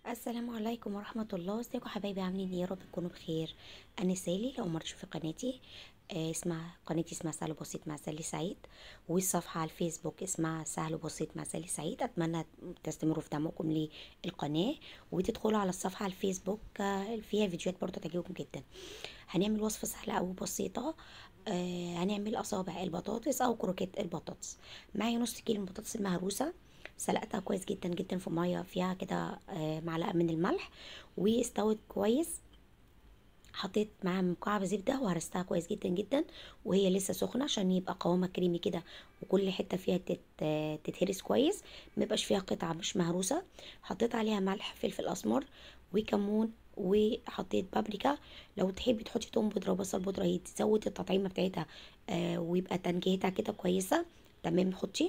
السلام عليكم ورحمة الله ازيكم حبايبي عاملين ايه يا رب تكونوا بخير انا سالي لو مرة تشوفي قناتي آه، اسمها قناتي اسمها سهل بسيط مع سالي سعيد والصفحة على الفيسبوك اسمها سهل بسيط مع سالي سعيد اتمنى تستمروا في دعمكم للقناة وتدخلوا على الصفحة على الفيسبوك آه، فيها فيديوهات برضه تعجبكم جدا هنعمل وصفة سهلة او بسيطة آه، هنعمل اصابع البطاطس او كروكيت البطاطس معايا نص كيلو البطاطس المهروسة سلقتها كويس جدا جدا في ميه فيها كده آه، معلقه من الملح واستوت كويس حطيت معاها مكعب زبده وهرستها كويس جدا جدا وهي لسه سخنه عشان يبقى قوامها كريمي كده وكل حته فيها تت... تتهرس كويس ميبقاش فيها قطعه مش مهروسه حطيت عليها ملح فلفل اسمر وكمون وحطيت بابريكا لو تحبي تحطي توم بودره وبصل بودره هي تزود التطعيمه بتاعتها آه ويبقى تنكهتها كده كويسه تمام حطي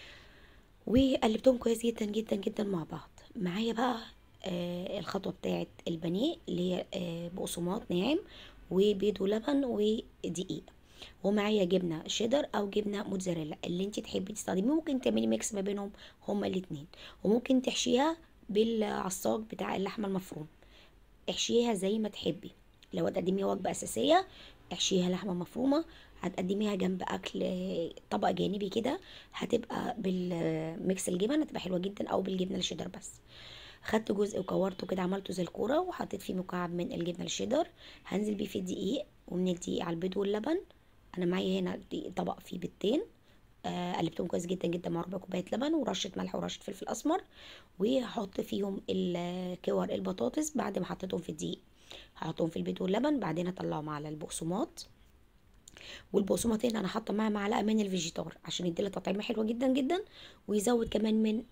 وقلبتهم كويس جدا جدا جدا مع بعض معايا بقى آه الخطوه بتاعه البانيه اللي هي آه بقسماط ناعم وبيض ولبن ودقيق ومعايا جبنه شيدر او جبنه موتزاريلا اللي انت تحبي تستخدميه ممكن تعملي ميكس ما بينهم هما الاتنين وممكن تحشيها بالعصاج بتاع اللحمه المفروم احشيها زي ما تحبي لو هتقدميها وجبه اساسيه احشيها لحمه مفرومه هتقدميها جنب اكل طبق جانبي كده هتبقى بالميكس الجبن هتبقى حلوه جدا او بالجبنه الشيدر بس خدت جزء وكورته كده عملته زي الكوره وحطيت فيه مكعب من الجبنه الشيدر هنزل بيه في الدقيق ومن الدقيق على البيض واللبن انا معايا هنا طبق فيه بيضتين آه قلبتهم كويس جدا جدا مع ربع كوبايه لبن ورشه ملح ورشه فلفل اسمر وهحط فيهم الكور البطاطس بعد ما حطيتهم في الدقيق هحطهم في البيض واللبن بعدين اطلعهم على البقسماط والبقسماط هنا انا حاطه معاه معلقه من الفيجيتار عشان يديلها تطعيمه حلوه جدا جدا ويزود كمان من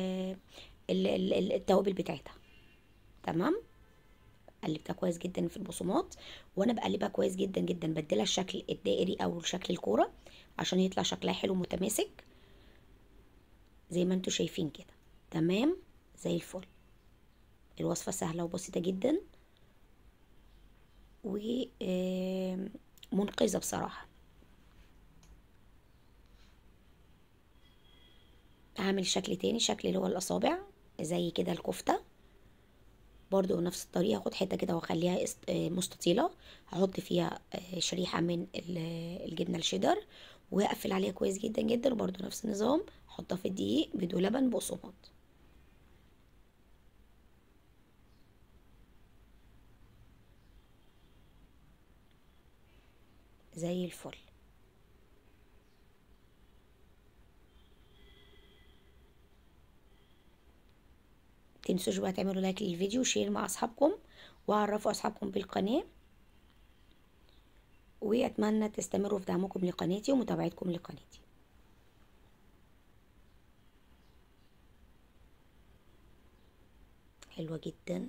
التوابل بتاعتها تمام قلبتها كويس جدا في البقسماط وانا بقلبها كويس جدا جدا بديلها الشكل الدائري او شكل الكوره عشان يطلع شكلها حلو متماسك زي ما انتوا شايفين كده تمام زي الفل الوصفه سهله وبسيطه جدا و منقذة بصراحة هعمل شكل تاني شكل اللي هو الأصابع زي كده الكفتة برضو نفس الطريقة هاخد حتة كده واخليها مستطيلة هحط فيها شريحة من الجبنة الشيدر وهقفل عليها كويس جدا جدا وبرضو نفس النظام احطها في الدقيق بيض ولبن بقسماط زي الفل تنسوش بقى تعملوا لايك للفيديو وشير مع اصحابكم وعرفوا اصحابكم بالقناه واتمنى تستمروا في دعمكم لقناتي ومتابعتكم لقناتي حلوه جدا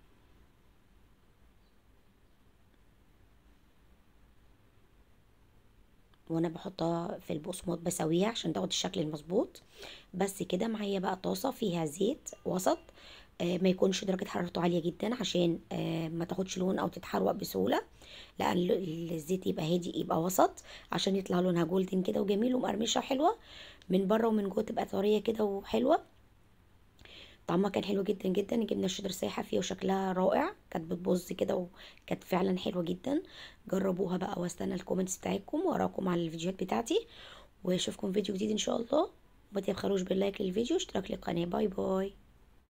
وانا بحطها في البقسماط بسويها عشان تاخد الشكل المظبوط بس كده معايا بقى طاسه فيها زيت وسط آه ما يكونش درجه حرارته عاليه جدا عشان آه ما تاخدش لون او تتحروق بسهوله لان الزيت يبقى هادي يبقى وسط عشان يطلع لونها جولدن كده وجميل ومقرمشه حلوه من بره ومن جوه تبقى طريه كده وحلوه طعمها كان حلو جدا جدا الجبنه الشيدر سايحه فيها وشكلها رائع كانت بتبظ كده وكانت فعلا حلوه جدا جربوها بقى واستنى الكومنتس بتاعتكم واراكم على الفيديوهات بتاعتي واشوفكم فيديو جديد ان شاء الله ما تبخلوش باللايك للفيديو اشتراك للقناه باي باي